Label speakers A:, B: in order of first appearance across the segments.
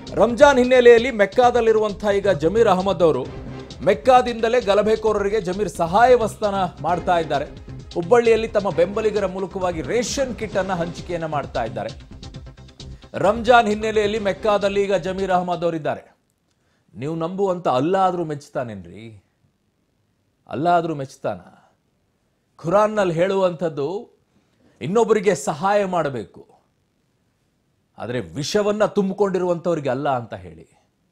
A: ರಂಜಾನ್ ಹಿನ್ನೆಲೆಯಲ್ಲಿ ಮೆಕ್ಕಾದಲ್ಲಿರುವಂತಹ ಈಗ ಜಮೀರ್ ಅಹಮದ್ ಅವರು ಮೆಕ್ಕಾದಿಂದಲೇ ಗಲಭೆಕೋರರಿಗೆ ಜಮೀರ್ ಸಹಾಯವಸ್ತನ ಮಾಡ್ತಾ ಇದ್ದಾರೆ ಹುಬ್ಬಳ್ಳಿಯಲ್ಲಿ ತಮ್ಮ ಬೆಂಬಲಿಗರ ಮೂಲಕವಾಗಿ ರೇಷನ್ ಕಿಟ್ ಅನ್ನ ಹಂಚಿಕೆಯನ್ನ ಮಾಡ್ತಾ ಇದ್ದಾರೆ ರಂಜಾನ್ ಹಿನ್ನೆಲೆಯಲ್ಲಿ ಮೆಕ್ಕಾದಲ್ಲಿ ಈಗ ಜಮೀರ್ ಅಹಮದ್ ಅವರಿದ್ದಾರೆ ನೀವು ನಂಬುವಂತ ಅಲ್ಲ ಆದ್ರೂ ಮೆಚ್ತಾನೇನ್ರಿ ಅಲ್ಲ ಆದ್ರೂ ಮೆಚ್ತಾನ ಖುರಾನ್ನಲ್ಲಿ ಹೇಳುವಂಥದ್ದು ಇನ್ನೊಬ್ಬರಿಗೆ ಸಹಾಯ ಮಾಡಬೇಕು ಆದರೆ ವಿಷವನ್ನ ತುಂಬಿಕೊಂಡಿರುವಂಥವ್ರಿಗೆ ಅಲ್ಲ ಅಂತ ಹೇಳಿ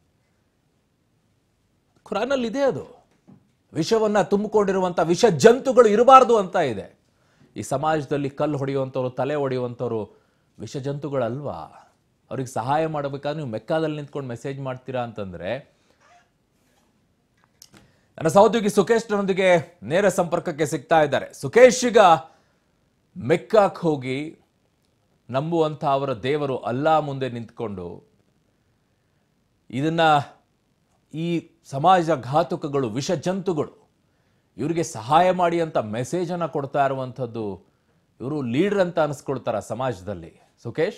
A: ಖುರಾನಲ್ಲಿ ಇದೆ ಅದು ವಿಷವನ್ನ ತುಂಬಿಕೊಂಡಿರುವಂಥ ವಿಷ ಜಂತುಗಳು ಇರಬಾರ್ದು ಅಂತ ಇದೆ ಈ ಸಮಾಜದಲ್ಲಿ ಕಲ್ಲು ಹೊಡೆಯುವಂಥವ್ರು ತಲೆ ಹೊಡೆಯುವಂಥವ್ರು ವಿಷ ಜಂತುಗಳಲ್ವಾ ಅವ್ರಿಗೆ ಸಹಾಯ ಮಾಡಬೇಕಾದ್ರೆ ನೀವು ಮೆಕ್ಕಾದಲ್ಲಿ ನಿಂತ್ಕೊಂಡು ಮೆಸೇಜ್ ಮಾಡ್ತೀರಾ ಅಂತಂದ್ರೆ ನನ್ನ ಸಹೋದ್ಯೋಗಿ ಸುಖೇಶ್ ನೊಂದಿಗೆ ನೇರ ಸಂಪರ್ಕಕ್ಕೆ ಸಿಗ್ತಾ ಇದ್ದಾರೆ ಸುಖೇಶ್ ಈಗ ಮೆಕ್ಕಾಕ್ ಹೋಗಿ ನಂಬುವಂಥ ಅವರ ದೇವರು ಅಲ್ಲಾ ಮುಂದೆ ನಿಂತ್ಕೊಂಡು ಇದನ್ನ ಈ ಸಮಾಜ ಘಾತುಕಗಳು ವಿಷ ಜಂತುಗಳು ಇವರಿಗೆ ಸಹಾಯ ಮಾಡಿ ಅಂತ ಮೆಸೇಜನ್ನು ಕೊಡ್ತಾ ಇರುವಂಥದ್ದು ಇವರು ಲೀಡರ್ ಅಂತ ಅನಿಸ್ಕೊಳ್ತಾರ ಸಮಾಜದಲ್ಲಿ ಸುಖೇಶ್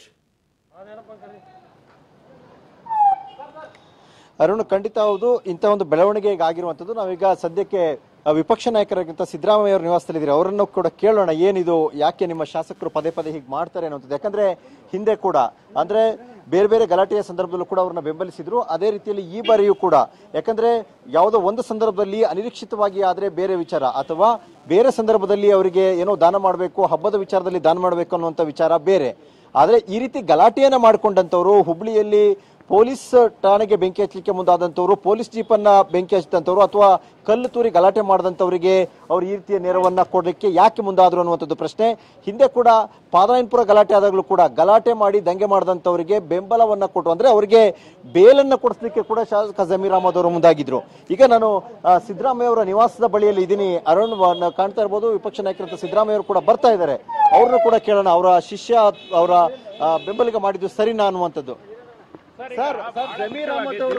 B: ಅರುಣ್ ಖಂಡಿತ ಹೌದು ಇಂಥ ಒಂದು ಬೆಳವಣಿಗೆ ಈಗ ಆಗಿರುವಂಥದ್ದು ನಾವೀಗ ಸದ್ಯಕ್ಕೆ ಆ, ವಿಪಕ್ಷ ನಾಯಕರಾಗಿಂತ ಸಿದ್ದರಾಮಯ್ಯ ಅವರ ನಿವಾಸದಲ್ಲಿದ್ದಾರೆ ಅವರನ್ನು ಕೂಡ ಕೇಳೋಣ ಏನಿದು ಯಾಕೆ ನಿಮ್ಮ ಶಾಸಕರು ಪದೇ ಪದೇ ಹೀಗೆ ಮಾಡ್ತಾರೆ ಅನ್ನೋಂಥದ್ದು ಯಾಕಂದ್ರೆ ಹಿಂದೆ ಕೂಡ ಅಂದ್ರೆ ಬೇರೆ ಬೇರೆ ಗಲಾಟೆಯ ಸಂದರ್ಭದಲ್ಲೂ ಕೂಡ ಅವ್ರನ್ನ ಬೆಂಬಲಿಸಿದ್ರು ಅದೇ ರೀತಿಯಲ್ಲಿ ಈ ಬಾರಿಯೂ ಕೂಡ ಯಾಕಂದ್ರೆ ಯಾವುದೋ ಒಂದು ಸಂದರ್ಭದಲ್ಲಿ ಅನಿರೀಕ್ಷಿತವಾಗಿ ಆದ್ರೆ ಬೇರೆ ವಿಚಾರ ಅಥವಾ ಬೇರೆ ಸಂದರ್ಭದಲ್ಲಿ ಅವರಿಗೆ ಏನೋ ದಾನ ಮಾಡಬೇಕು ಹಬ್ಬದ ವಿಚಾರದಲ್ಲಿ ದಾನ ಮಾಡಬೇಕು ಅನ್ನುವಂಥ ವಿಚಾರ ಬೇರೆ ಆದ್ರೆ ಈ ರೀತಿ ಗಲಾಟೆಯನ್ನ ಮಾಡ್ಕೊಂಡಂತವ್ರು ಹುಬ್ಳಿಯಲ್ಲಿ ಪೊಲೀಸ್ ಠಾಣೆಗೆ ಬೆಂಕಿ ಹಚ್ಚಲಿಕ್ಕೆ ಮುಂದಾದಂಥವ್ರು ಪೊಲೀಸ್ ಜೀಪನ್ನ ಬೆಂಕಿ ಹಚ್ಚಿದಂಥವ್ರು ಅಥವಾ ಕಲ್ಲು ತೂರಿ ಗಲಾಟೆ ಮಾಡಿದಂಥವರಿಗೆ ಅವ್ರು ಈ ರೀತಿಯ ನೆರವನ್ನ ಕೊಡಲಿಕ್ಕೆ ಯಾಕೆ ಮುಂದಾದ್ರು ಅನ್ನುವಂಥದ್ದು ಪ್ರಶ್ನೆ ಹಿಂದೆ ಕೂಡ ಪಾದಾಯನ್ಪುರ ಗಲಾಟೆ ಆದಾಗಲೂ ಕೂಡ ಗಲಾಟೆ ಮಾಡಿ ದಂಗೆ ಮಾಡಿದಂಥವರಿಗೆ ಬೆಂಬಲವನ್ನ ಕೊಟ್ಟು ಅಂದ್ರೆ ಅವರಿಗೆ ಬೇಲನ್ನ ಕೊಡಿಸ್ಲಿಕ್ಕೆ ಕೂಡ ಶಾಸಕ ಜಮೀರ್ ಅಹಮದ್ ಅವರು ಮುಂದಾಗಿದ್ರು ಈಗ ನಾನು ಆ, ಸಿದ್ದರಾಮಯ್ಯ ಅವರ ನಿವಾಸದ ಬಳಿಯಲ್ಲಿ ಇದ್ದೀನಿ ಅರುಣ್ ವ- ನಾವು ಕಾಣ್ತಾ ಇರ್ಬೋದು ವಿಪಕ್ಷ ನಾಯಕರಂತ ಸಿದ್ದರಾಮಯ್ಯ ಅವರು ಕೂಡ ಬರ್ತಾ ಇದ್ದಾರೆ ಅವ್ರನ್ನು ಕೂಡ ಕೇಳೋಣ ಅವರ ಶಿಷ್ಯ ಅವರ ಆ, ಬೆಂಬಲಿಗ ಮಾಡಿದ್ದು ಸರಿನಾ ಅನ್ನುವಂಥದ್ದು ಸರ್ ಸರ್ ಜಮೀರ್ ಅಹಮದ್ ಅವರು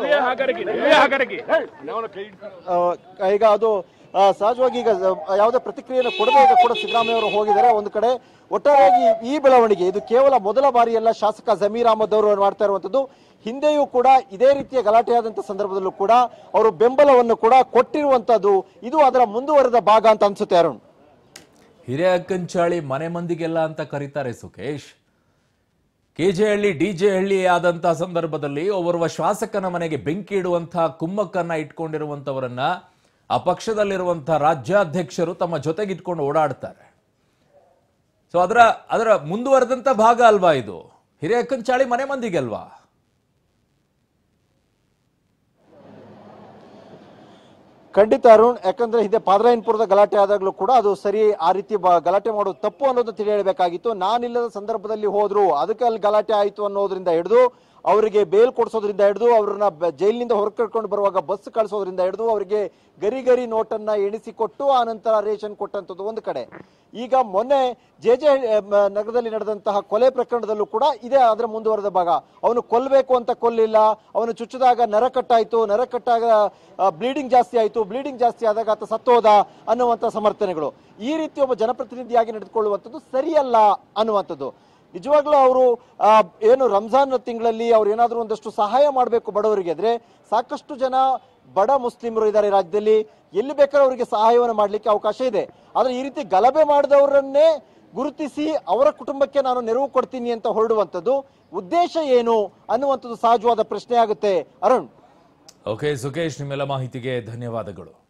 B: ಆ, ಈಗ ಅದು ಆ, ಸಹಜವಾಗಿ ಈಗ ಸ- ಯಾವುದೇ ಪ್ರತಿಕ್ರಿಯೆಯನ್ನು ಕೊಡದೆ ಈಗ ಕೂಡ ಸಿದ್ದರಾಮಯ್ಯ ಅವರು ಹೋಗಿದ್ದಾರೆ ಒಂದು ಕಡೆ ಒಟ್ಟಾರೆಯಾಗಿ ಈ ಬೆಳವಣಿಗೆ ಇದು ಕೇವಲ ಮೊದಲ ಬಾರಿಯಲ್ಲ ಶಾಸಕ ಜಮೀರ್ ಅಹಮದ್ ಅವರು ಮಾಡ್ತಾ ಇರುವಂತದ್ದು ಹಿಂದೆಯೂ ಕೂಡ ಇದೇ ರೀತಿಯ ಗಲಾಟೆಯಾದಂತ ಸಂದರ್ಭದಲ್ಲೂ ಕೂಡ ಅವರು ಬೆಂಬಲವನ್ನು ಕೂಡ ಕೊಟ್ಟಿರುವಂತದ್ದು ಇದು ಅದರ ಮುಂದುವರೆದ ಭಾಗ ಅಂತ ಅನ್ಸುತ್ತೆ ಅರುಣ್
A: ಹಿರೇಅಕ್ಕಂಚಾಳಿ ಮನೆ ಮಂದಿಗೆಲ್ಲ ಅಂತ ಕರೀತಾರೆ ಸುಖೇಶ್ ಕೆಜೆಹಳ್ಳಿ ಡಿಜೆಹಳ್ಳಿ ಆದಂತಹ ಸಂದರ್ಭದಲ್ಲಿ ಓರ್ವ ಶಾಸಕನ ಮನೆಗೆ ಬೆಂಕಿ ಇಡುವಂತಹ ಕುಮ್ಮಕ್ಕನ್ನ ಇಟ್ಕೊಂಡಿರುವಂತವರನ್ನ ಆ ಪಕ್ಷದಲ್ಲಿರುವಂತಹ ರಾಜ್ಯಾಧ್ಯಕ್ಷರು ತಮ್ಮ ಜೊತೆಗಿಟ್ಕೊಂಡು ಓಡಾಡ್ತಾರೆ ಸೊ ಅದರ ಅದರ ಮುಂದುವರೆದಂತ ಭಾಗ ಅಲ್ವಾ ಇದು ಹಿರೇಅಕ್ಕಂಚಾಳಿ ಮನೆ ಮಂದಿಗೆ ಅಲ್ವಾ
B: ಖಂಡಿತ ಅರುಣ್ ಯಾಕಂದ್ರೆ ಹಿಂದೆ ಪಾದರಾಯನ್ಪುರದ ಗಲಾಟೆ ಆದಾಗಲೂ ಕೂಡ ಅದು ಸರಿ ಆ ರೀತಿ ಬ- ಗಲಾಟೆ ಮಾಡೋದು ತಪ್ಪು ಅನ್ನೋದು ತಿಳಿ ಹೇಳಬೇಕಾಗಿತ್ತು ನಾನಿಲ್ಲದ ಸಂದರ್ಭದಲ್ಲಿ ಹೋದ್ರು ಅದಕ್ಕೆ ಅಲ್ಲಿ ಗಲಾಟೆ ಆಯಿತು ಅನ್ನೋದ್ರಿಂದ ಹಿಡಿದು ಅವರಿಗೆ ಬೇಲ್ ಕೊಡಿಸೋದ್ರಿಂದ ಹಿಡಿದು ಅವ್ರನ್ನ ಬ- ಜೈಲಿನಿಂದ ಹೊರಕರ್ಕೊಂಡು ಬರುವಾಗ ಬಸ್ ಕಳಿಸೋದ್ರಿಂದ ಹಿಡಿದು ಅವರಿಗೆ ಗರಿ ಗರಿ ನೋಟನ್ನ ಎಣಿಸಿಕೊಟ್ಟು ಆ ನಂತರ ರೇಷನ್ ಕೊಟ್ಟಂಥದ್ದು ಒಂದು ಕಡೆ ಈಗ ಮೊನ್ನೆ ಜೆ ಜೆ ನಗರದಲ್ಲಿ ನಡೆದಂತಹ ಕೊಲೆ ಪ್ರಕರಣದಲ್ಲೂ ಕೂಡ ಇದೇ ಅದರ ಮುಂದುವರೆದ ಭಾಗ ಅವನು ಕೊಲ್ಲಬೇಕು ಅಂತ ಕೊಲ್ಲಿಲ್ಲ ಅವನು ಚುಚ್ಚಿದಾಗ ನರ ಕಟ್ಟಾಯ್ತು ನರ ಕಟ್ಟಾಗ ಬ್ಲೀಡಿಂಗ್ ಜಾಸ್ತಿ ಆಯ್ತು ಬ್ಲೀಡಿಂಗ್ ಜಾಸ್ತಿ ಆದಾಗ ಆತ ಸತ್ತೋದ ಅನ್ನುವಂಥ ಸಮರ್ಥನೆಗಳು ಈ ರೀತಿ ಒಬ್ಬ ಜನಪ್ರತಿನಿಧಿಯಾಗಿ ನಡೆದುಕೊಳ್ಳುವಂಥದ್ದು ಸರಿಯಲ್ಲ ಅನ್ನುವಂಥದ್ದು ನಿಜವಾಗ್ಲೂ ಅವರು ಆ, ಏನು ರಂಜಾನ್ ತಿಂಗಳಲ್ಲಿ ಅವ್ರು ಏನಾದರೂ ಒಂದಷ್ಟು ಸಹಾಯ ಮಾಡಬೇಕು ಬಡವರಿಗೆ ಆದ್ರೆ ಸಾಕಷ್ಟು ಜನ ಬಡ ಮುಸ್ಲಿಮರು ಇದ್ದಾರೆ ರಾಜ್ಯದಲ್ಲಿ ಎಲ್ಲಿ ಬೇಕಾದ್ರೂ ಅವರಿಗೆ ಸಹಾಯವನ್ನು ಮಾಡಲಿಕ್ಕೆ ಅವಕಾಶ ಇದೆ ಆದ್ರೆ ಈ ರೀತಿ ಗಲಭೆ ಮಾಡಿದವರನ್ನೇ ಗುರುತಿಸಿ ಅವರ ಕುಟುಂಬಕ್ಕೆ ನಾನು ನೆರವು ಕೊಡ್ತೀನಿ ಅಂತ ಹೊರಡುವಂಥದ್ದು ಉದ್ದೇಶ ಏನು ಅನ್ನುವಂಥದ್ದು ಸಹಜವಾದ ಪ್ರಶ್ನೆ ಆಗುತ್ತೆ ಅರುಣ್
A: ಓಕೆ ಸುಖೇಶ್ ನಿಮ್ಮೆಲ್ಲ ಮಾಹಿತಿಗೆ ಧನ್ಯವಾದಗಳು